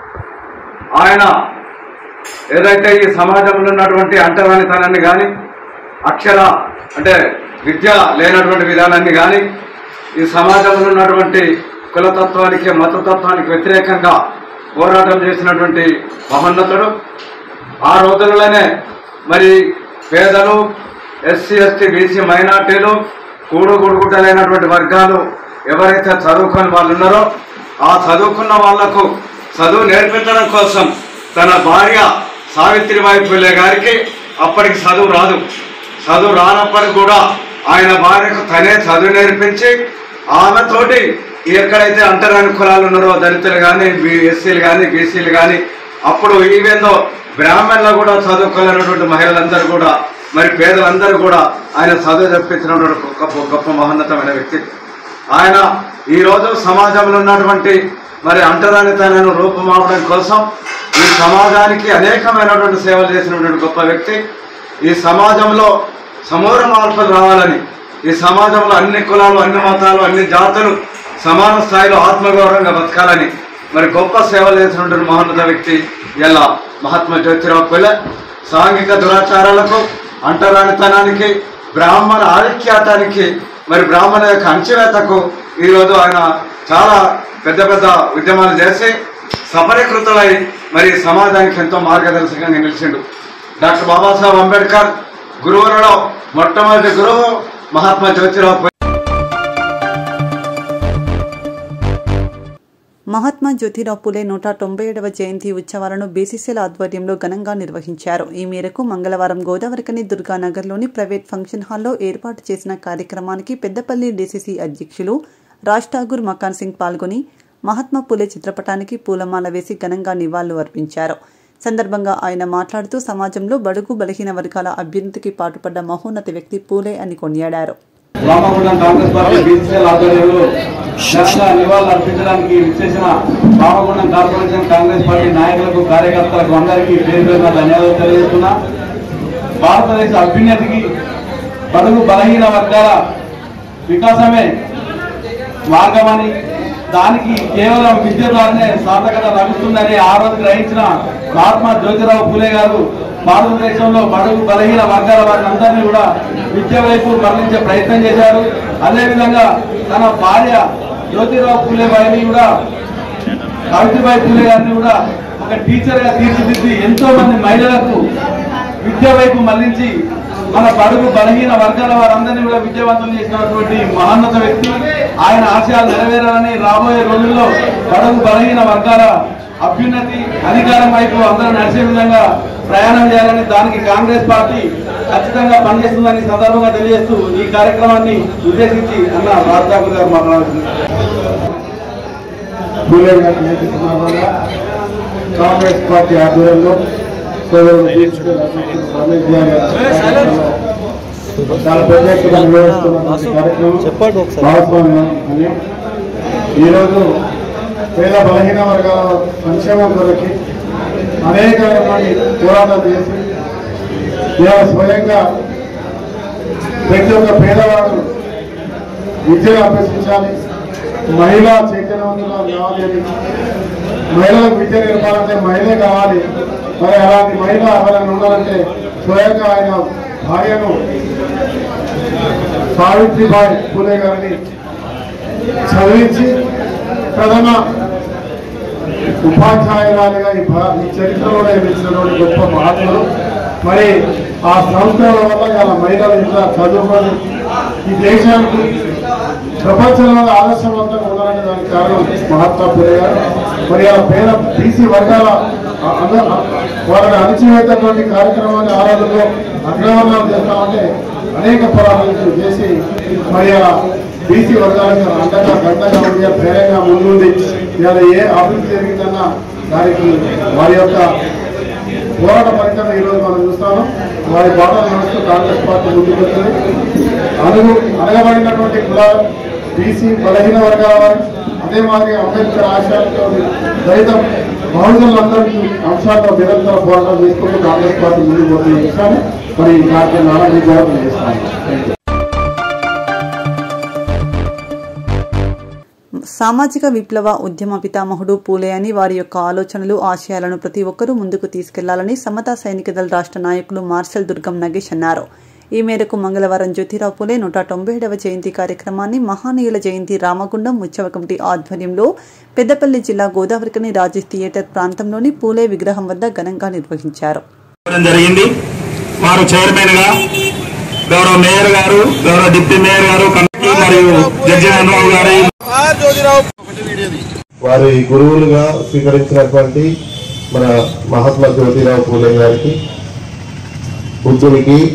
ఆయన ఏదైతే ఈ సమాజంలో ఉన్నటువంటి అంటరానితనాన్ని కానీ అక్షర అంటే విద్య లేనటువంటి విధానాన్ని కానీ ఈ సమాజంలో ఉన్నటువంటి కులతత్వానికి మతతత్వానికి వ్యతిరేకంగా పోరాటం చేసినటువంటి మహోన్నతుడు ఆ రోజులలోనే మరి పేదలు ఎస్సీ ఎస్టీ బీసీ మైనార్టీలు కూడు గుడుగుడ్డలైనటువంటి వర్గాలు ఎవరైతే చదువుకొని వాళ్ళు ఉన్నారో ఆ చదువుకున్న వాళ్లకు చదువు నేర్పించడం కోసం తన భార్య సావిత్రిబాయి పుల్లే గారికి అప్పటికి చదువు రాదు చదువు రానప్పటికి కూడా ఆయన భార్యకు తనే చదువు నేర్పించి ఆమెతోటి ఎక్కడైతే అంటరాని కులాలు ఉన్నారో దళితులు కానీ ఎస్సీలు కానీ బీసీలు కానీ అప్పుడు ఈవేందో బ్రాహ్మణులు కూడా చదువుకోలేనటువంటి మహిళలందరూ కూడా మరి పేదలందరూ కూడా ఆయన చదువు చెప్పించినటువంటి గొప్ప గొప్ప మహోన్నతమైన వ్యక్తి ఆయన ఈరోజు సమాజంలో ఉన్నటువంటి మరి అంటరానితనాన్ని రూపుమాపడం కోసం ఈ సమాజానికి అనేకమైనటువంటి సేవలు చేసినటువంటి గొప్ప వ్యక్తి ఈ సమాజంలో సమూల మార్పులు రావాలని ఈ సమాజంలో అన్ని కులాలు అన్ని మతాలు అన్ని జాతులు సమాన స్థాయిలో ఆత్మగౌరవంగా బతకాలని మరి గొప్ప సేవలు చేసినటువంటి మహోన్నత వ్యక్తి ఇలా మహాత్మా జ్యోతిరావు పులే సాంఘిక దురాచారాలకు అంటరానితనానికి బ్రాహ్మణ ఆధిక్యాతానికి మరి బ్రాహ్మణ యొక్క అణచివేతకు ఈరోజు ఆయన చాలా పెద్ద పెద్ద ఉద్యమాలు చేసి సఫలీకృతులై మరి సమాజానికి ఎంతో మార్గదర్శకంగా నిలిచిండు డాక్టర్ బాబాసాహెబ్ అంబేద్కర్ గురువులలో మొట్టమొదటి గురువు మహాత్మా జ్యోతిరావు పులే. మహాత్మా జ్యోతిరావు పులే నూట తొంభై ఏడవ జయంతి ఉత్సవాలను బీసీసీల ఆధ్వర్యంలో ఘనంగా నిర్వహించారు ఈ మేరకు మంగళవారం గోదావరికని దుర్గానగర్లోని ప్రైవేట్ ఫంక్షన్ హాల్లో ఏర్పాటు చేసిన కార్యక్రమానికి పెద్దపల్లి డీసీసీ అధ్యక్షులు రాజ్ ఠాగూర్ మకాన్ సింగ్ పాల్గొని మహాత్మా పులే చిత్రపటానికి పూలమాల వేసి ఘనంగా నివాళులు అర్పించారు సందర్భంగా ఆయన మాట్లాడుతూ సమాజంలో బడుగు బలహీన వర్గాల అభ్యున్నతికి పాటుపడ్డ మహోన్నత వ్యక్తి పూలే అని కొనియాడారు రామగుండం కాంగ్రెస్ పార్టీ బీసీఎల్ ఆధ్వర్యంలో ఘనంగా నివాళులు అర్పించడానికి విచ్చేసిన రామగుండం కార్పొరేషన్ కాంగ్రెస్ పార్టీ నాయకులకు కార్యకర్తలకు అందరికీ పేరు పేరున ధన్యవాదాలు తెలియజేస్తున్నా భారతదేశ అభ్యున్నతికి బడుగు బలహీన వర్గాల వికాసమే మార్గమని దానికి కేవలం విద్య ద్వారానే సార్థకత లభిస్తుందని ఆ రోజు గ్రహించిన మహాత్మా జ్యోతిరావు పూలే గారు భారతదేశంలో బడుగు బలహీన వర్గాల వారిని అందరినీ కూడా విద్య వైపు మరలించే ప్రయత్నం చేశారు అదేవిధంగా తన భార్య జ్యోతిరావు పూలే వారిని కూడా సావిత్రిబాయి పూలే గారిని కూడా ఒక టీచర్ గా తీర్చిదిద్ది ఎంతో మంది మహిళలకు విద్య వైపు మళ్లించి మన బడుగు బలహీన వర్గాల వారందరినీ కూడా విద్యావంతులు చేసినటువంటి మహోన్నత వ్యక్తి ఆయన ఆశయాలు నెరవేరాలని రాబోయే రోజుల్లో బడుగు బలహీన వర్గాల అభ్యున్నతి అధికారం వైపు అందరూ నడిచే విధంగా ప్రయాణం చేయాలని దానికి కాంగ్రెస్ పార్టీ ఖచ్చితంగా పనిచేస్తుందని ఈ సందర్భంగా తెలియజేస్తూ ఈ కార్యక్రమాన్ని ఉద్దేశించి అన్న రాజ్ ఠాకూర్ గారు మాట్లాడుతున్నారు పూలే గారి నేతృత్వంలో కాంగ్రెస్ పార్టీ ఆధ్వర్యంలో సోదరుడు బీసీ రమేష్ గారి చాలా పెద్ద ఎత్తున నిర్వహిస్తున్నటువంటి కార్యక్రమం భాగస్వామ్యం అని ఈరోజు పేద బలహీన వర్గాల సంక్షేమం కొరకి అనేకమైనటువంటి పోరాటాలు చేసి ఇవాళ స్వయంగా ప్రతి ఒక్క పేదవాడు విద్యను అభ్యసించాలి మహిళా చైతన్యవంతులు కావాలి అని మహిళలకు విద్య నేర్పాలంటే మహిళే కావాలి మరి అలాంటి మహిళ ఎవరైనా ఉండాలంటే స్వయంగా ఆయన భార్యను సావిత్రిబాయి పూలే గారిని చదివించి ప్రథమ ఉపాధ్యాయురాలిగా ఈ భా- ఈ చరిత్రలో నిలిచినటువంటి గొప్ప మహాత్ములు మరి ఆ సంస్థల వల్ల ఇలా మహిళలు ఇంట్లో చదువుకొని ఈ దేశానికి ప్రపంచంలో ఆదర్శవంతంగా ఉండాలనే దానికి కారణం మహాత్మా పూలే గారు మరి ఆ పేద బీసీ వర్గాల అన- వారిని అణిచివేతటువంటి కార్యక్రమాన్ని ఆ రోజుల్లో అగ్రవర్ణాలు చేస్తామంటే అనేక పోరాటాలు చేసి మరి ఆ బీసీ వర్గాలకు అండగా గంటగా ఉండి ప్రేరణగా ముందుండి ఇవాళ ఏ అభివృద్ధి జరిగిందన్న దానికి వారి యొక్క పోరాట ఫలితం ఈరోజు మనం చూస్తాము వారి బాటలు నడుస్తూ కాంగ్రెస్ పార్టీ ముందుకు వచ్చింది అడుగు అనగబడినటువంటి కులాలు బీసీ బలహీన వర్గాల వారు అదే మాదిరి అంబేద్కర్ ఆశయాలతో దళితం బహుజనులందరికీ అంశాలతో నిరంతర పోరాటం చేసుకుంటూ కాంగ్రెస్ పార్టీ ముందుకు పోతున్న విషయాన్ని మరి ఈ కార్యక్రమాలను విజయవంతం చేస్తాను థ్యాంక్ యూ సామాజిక విప్లవ ఉద్యమ పితామహుడు పూలే అని వారి యొక్క ఆలోచనలు ఆశయాలను ప్రతి ఒక్కరూ ముందుకు తీసుకెళ్లాలని సమతా సైనిక దళ రాష్ట్ర నాయకులు మార్షల్ దుర్గం నగేష్ అన్నారు ఈ మేరకు మంగళవారం జ్యోతిరావు పూలే నూట తొంభై ఏడవ జయంతి కార్యక్రమాన్ని మహానీయుల జయంతి రామగుండం ఉత్సవ కమిటీ ఆధ్వర్యంలో పెద్దపల్లి జిల్లా గోదావరికని రాజేష్ థియేటర్ ప్రాంతంలోని పూలే విగ్రహం వద్ద ఘనంగా నిర్వహించారు చేయడం జరిగింది వారు చైర్మన్ గా గౌరవ మేయర్ గారు గౌరవ డిప్యూటీ మేయర్ గారు కమిటీ మరియు జడ్జి రావు గారి వారి గురువులుగా స్వీకరించినటువంటి మన మహాత్మా జ్యోతిరావు పూలే గారికి బుద్ధుడికి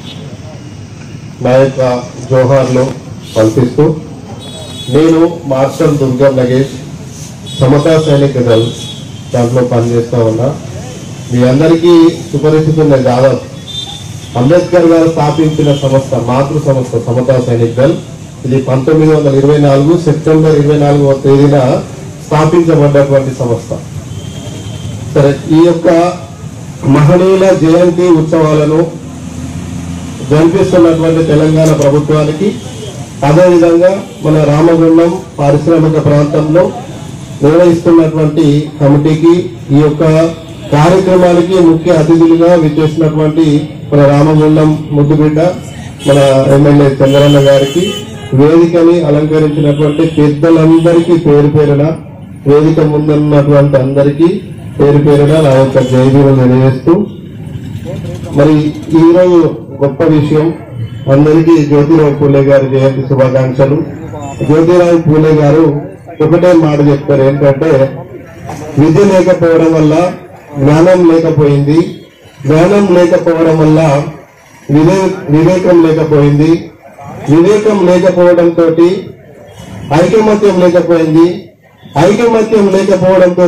నా యొక్క జోహార్లు పంపిస్తూ నేను మార్షల్ దుర్గం నగేష్ సమతా సైనిక దళ్ దాంట్లో పనిచేస్తా ఉన్నా మీ అందరికీ సుపరిచితున్న దాదాపు అంబేద్కర్ గారు స్థాపించిన సంస్థ మాతృ సంస్థ సమతా సైనిక్ దళ్ ఇది పంతొమ్మిది వందల ఇరవై నాలుగు సెప్టెంబర్ ఇరవై నాలుగవ తేదీన స్థాపించబడ్డటువంటి సంస్థ సరే ఈ యొక్క మహనీయుల జయంతి ఉత్సవాలను జరిపిస్తున్నటువంటి తెలంగాణ ప్రభుత్వానికి అదేవిధంగా మన రామగుండం పారిశ్రామిక ప్రాంతంలో నిర్వహిస్తున్నటువంటి కమిటీకి ఈ యొక్క కార్యక్రమానికి ముఖ్య అతిథులుగా విచ్చేసినటువంటి మన రామగుండం ముద్దుబిడ్డ మన ఎమ్మెల్యే చంద్రన్న గారికి వేదికని అలంకరించినటువంటి పెద్దలందరికీ పేరు పేరున వేదిక ముందున్నటువంటి అందరికీ పేరు పేరున నా యొక్క జైవీలు తెలియజేస్తూ మరి ఈరోజు గొప్ప విషయం అందరికీ జ్యోతిరావు పూలే గారి జయంతి శుభాకాంక్షలు జ్యోతిరావు పూలే గారు ఒకటే మాట చెప్తారు ఏంటంటే విద్య లేకపోవడం వల్ల జ్ఞానం లేకపోయింది జ్ఞానం లేకపోవడం వల్ల వివే వివేకం లేకపోయింది వివేకం లేకపోవడంతో ఐకమత్యం లేకపోయింది ఐకమత్యం లేకపోవడంతో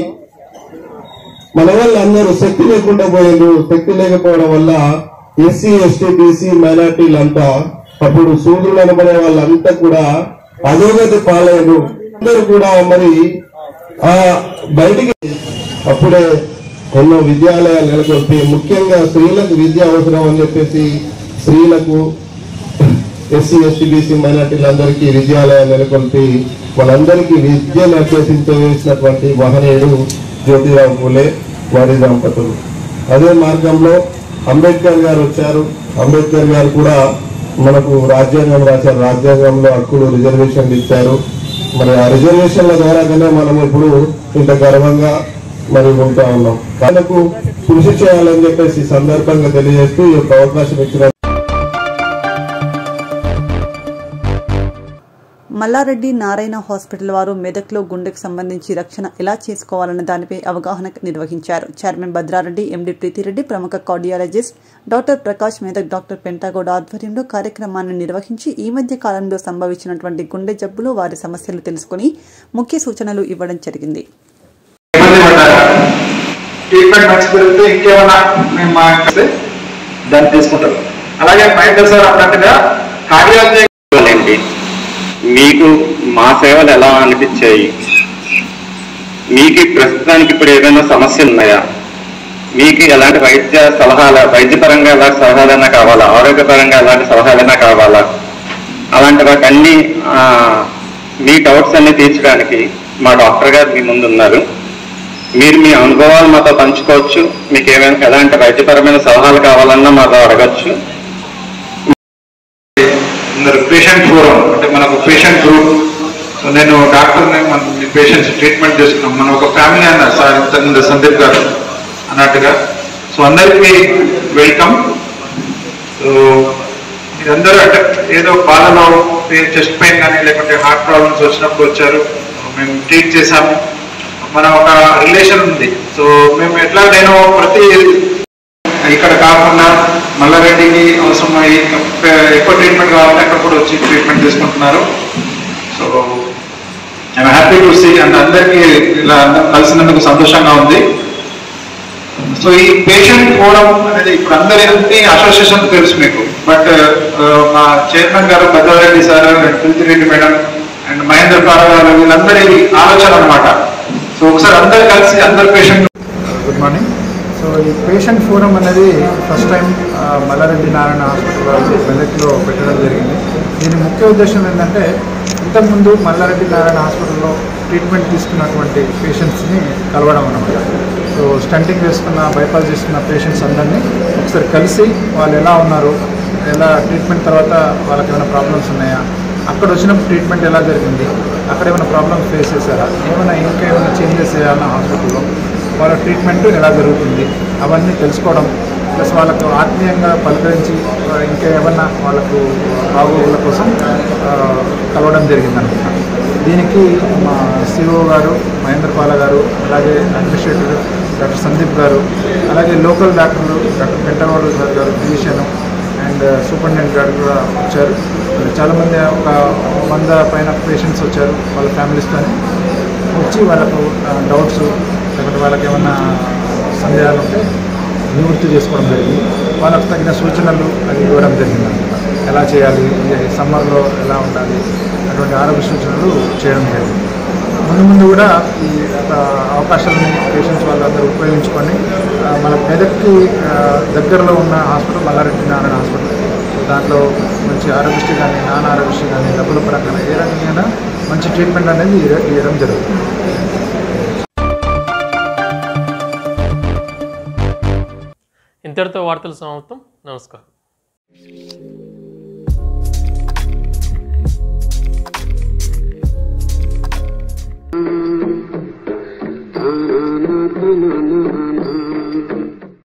మన వాళ్ళు అందరూ శక్తి లేకుండా పోయిండ్రు శక్తి లేకపోవడం వల్ల ఎస్సీ ఎస్టీ బీసీ మైనార్టీలంతా అప్పుడు సూర్యులు అనబడే వాళ్ళంతా కూడా అధోగతి పాలయ్యారు అందరూ కూడా మరి ఆ బయటికి అప్పుడే ఎన్నో విద్యాలయాలు నెలకొల్పి ముఖ్యంగా స్త్రీలకు విద్య అవసరం అని చెప్పేసి స్త్రీలకు ఎస్సీ ఎస్టీ బీసీ మైనార్టీలందరికీ విద్యాలయాలు నెలకొల్పి వాళ్ళందరికీ విద్యను అభ్యసించవేసినటువంటి మహనీయుడు జ్యోతిరావు పూలే వారి దంపతులు అదే మార్గంలో అంబేద్కర్ గారు వచ్చారు అంబేద్కర్ గారు కూడా మనకు రాజ్యాంగం రాశారు రాజ్యాంగంలో హక్కులు రిజర్వేషన్లు ఇచ్చారు మరి ఆ రిజర్వేషన్ల ద్వారాగానే మనం ఇప్పుడు ఇంత గర్వంగా మరి ఉంటా ఉన్నాం వాళ్ళకు కృషి చేయాలని చెప్పేసి ఈ సందర్భంగా తెలియజేస్తూ ఈ యొక్క అవకాశం ఇచ్చిన మల్లారెడ్డి నారాయణ హాస్పిటల్ వారు మెదక్లో గుండెకు సంబంధించి రక్షణ ఎలా చేసుకోవాలన్న దానిపై అవగాహన నిర్వహించారు చైర్మన్ భద్రారెడ్డి ఎండి ప్రీతిరెడ్డి ప్రముఖ cardiologist doctor Prakash Medak doctor Pentagouda ఆధ్వర్యంలో కార్యక్రమాన్ని నిర్వహించి ఈ మధ్య కాలంలో సంభవించినటువంటి గుండె జబ్బులు వారి సమస్యలు తెలుసుకుని ముఖ్య సూచనలు ఇవ్వడం జరిగింది ట్రీట్మెంట్ మంచి పెరిగితే ఇంకేమైనా మేము మా దాన్ని తీసుకుంటారు అలాగే మైండ్ సార్ అన్నట్టుగా కార్డియాలజీ ఏంటి మీకు మా సేవలు ఎలా అనిపించాయి మీకు ప్రస్తుతానికి ఇప్పుడు ఏదైనా సమస్యలు ఉన్నాయా మీకు ఎలాంటి వైద్య సలహాలు వైద్యపరంగా ఎలాంటి సలహాలైనా కావాలా ఆరోగ్యపరంగా ఎలాంటి సలహాలైనా కావాలా అలాంటి వాటి అన్ని ఆ, మీ డౌట్స్ అన్ని తీర్చడానికి మా డాక్టర్ గారు మీ ముందు ఉన్నారు మీరు మీ అనుభవాలు మాతో పంచుకోవచ్చు మీకు ఏమైనా ఎలాంటి వైద్యపరమైన సలహాలు కావాలన్నా మాతో అడగచ్చు పేషెంట్ ఫోరం అంటే మనకు పేషెంట్ గ్రూప్ సో నేను డాక్టర్ని మన పేషెంట్స్ ట్రీట్మెంట్ చేస్తున్నాం మన ఒక ఫ్యామిలీ అన్నారు సార్ ఇంతకుముందు సందీప్ గారు అన్నట్టుగా సో అందరికీ వెల్కమ్ సో మీరందరూ అంటే ఏదో బాధలో చెస్ట్ పెయిన్ కానీ లేకుంటే హార్ట్ ప్రాబ్లమ్స్ వచ్చినప్పుడు వచ్చారు మేము ట్రీట్ చేశాము మన ఒక రిలేషన్ ఉంది సో మేము ఎట్లా నేను ప్రతి ఇక్కడ కాకుండా మల్లారెడ్డికి అవసరమై ఎక్కువ ట్రీట్మెంట్ కావాలంటే అక్కడ కూడా వచ్చి ట్రీట్మెంట్ తీసుకుంటున్నారు so I'm happy to see and అందరికీ ఇలా అందరం కలిసినందుకు సంతోషంగా ఉంది సో ఈ పేషెంట్ ఫోరం అనేది ఇప్పుడు అందరి అసోసియేషన్ తెలుసు మీకు బట్ మా చైర్మన్ గారు Pedda Reddy sir and Preethi Reddy madam and Mahender పార గారు వీళ్ళందరి ఆలోచన అనమాట సో ఒకసారి అందరు కలిసి అందరు పేషెంట్ గుడ్ మార్నింగ్ సో ఈ పేషెంట్ ఫోరం అనేది ఫస్ట్ టైం ఆ, మల్లారెడ్డి నారాయణ హాస్పిటల్ వాళ్ళు మెదక్లో పెట్టడం జరిగింది దీని ముఖ్య ఉద్దేశం ఏంటంటే ఇంతకుముందు మల్లారెడ్డి నారాయణ హాస్పిటల్లో ట్రీట్మెంట్ తీసుకున్నటువంటి పేషెంట్స్ని కలవడం అనమాట సో స్టంటింగ్ చేసుకున్న బైపాస్ చేసుకున్న పేషెంట్స్ అందరినీ ఒకసారి కలిసి వాళ్ళు ఎలా ఉన్నారు ఎలా ట్రీట్మెంట్ తర్వాత వాళ్ళకి ఏమైనా ప్రాబ్లమ్స్ ఉన్నాయా అక్కడ వచ్చినప్పుడు ట్రీట్మెంట్ ఎలా జరిగింది అక్కడ ఏమైనా ప్రాబ్లమ్స్ ఫేస్ చేశారా ఏమైనా ఇంకా ఏమైనా చేంజెస్ చేయాలన్నా హాస్పిటల్లో వాళ్ళ ట్రీట్మెంట్ ఎలా జరుగుతుంది అవన్నీ తెలుసుకోవడం ప్లస్ వాళ్ళకు ఆత్మీయంగా పలకరించి ఆ, ఇంకా ఏమన్నా వాళ్ళకు బాగోగుల కోసం ఆ, కలవడం జరిగిందనమాట దీనికి మా సిఓ గారు మహేంద్ర పాల గారు అలాగే అడ్మినిస్ట్రేటర్ డాక్టర్ సందీప్ గారు అలాగే లోకల్ డాక్టర్లు డాక్టర్ పెంటవాడు సార్ గారు ఫిజిషియన్ అండ్ సూపరింటెండెంట్ గారు కూడా వచ్చారు చాలామంది ఒక వంద పైన పేషెంట్స్ వచ్చారు వాళ్ళ ఫ్యామిలీస్తో వచ్చి వాళ్ళకు డౌట్స్ లేకపోతే వాళ్ళకి ఏమన్నా సందేహాలు ఉంటే నివృత్తి చేసుకోవడం జరిగింది వాళ్ళకు తగిన సూచనలు అది ఇవ్వడం జరిగింది అనమాట ఎలా చేయాలి ఈ సమ్మర్లో ఎలా ఉండాలి అటువంటి ఆరోగ్య సూచనలు చేయడం జరిగింది ముందు ముందు కూడా ఈ యొక్క అవకాశాలని పేషెంట్స్ వాళ్ళందరూ ఉపయోగించుకొని ఆ, మన మెదక్కి ఆ, దగ్గరలో ఉన్న హాస్పిటల్ మల్లారెడ్డి నారాయణ హాస్పిటల్ దాంట్లో మంచి ఆరోగ్యశ్రీ కానీ నాన్ ఆరోగ్యశ్రీ కానీ డబ్బుల పరంగా ఏ రకమైన మంచి ట్రీట్మెంట్ అనేది ఇవ్వ- ఇవ్వడం జరుగుతుంది ఇంతటితో వార్తలు సమాప్తం నమస్కారం na na na na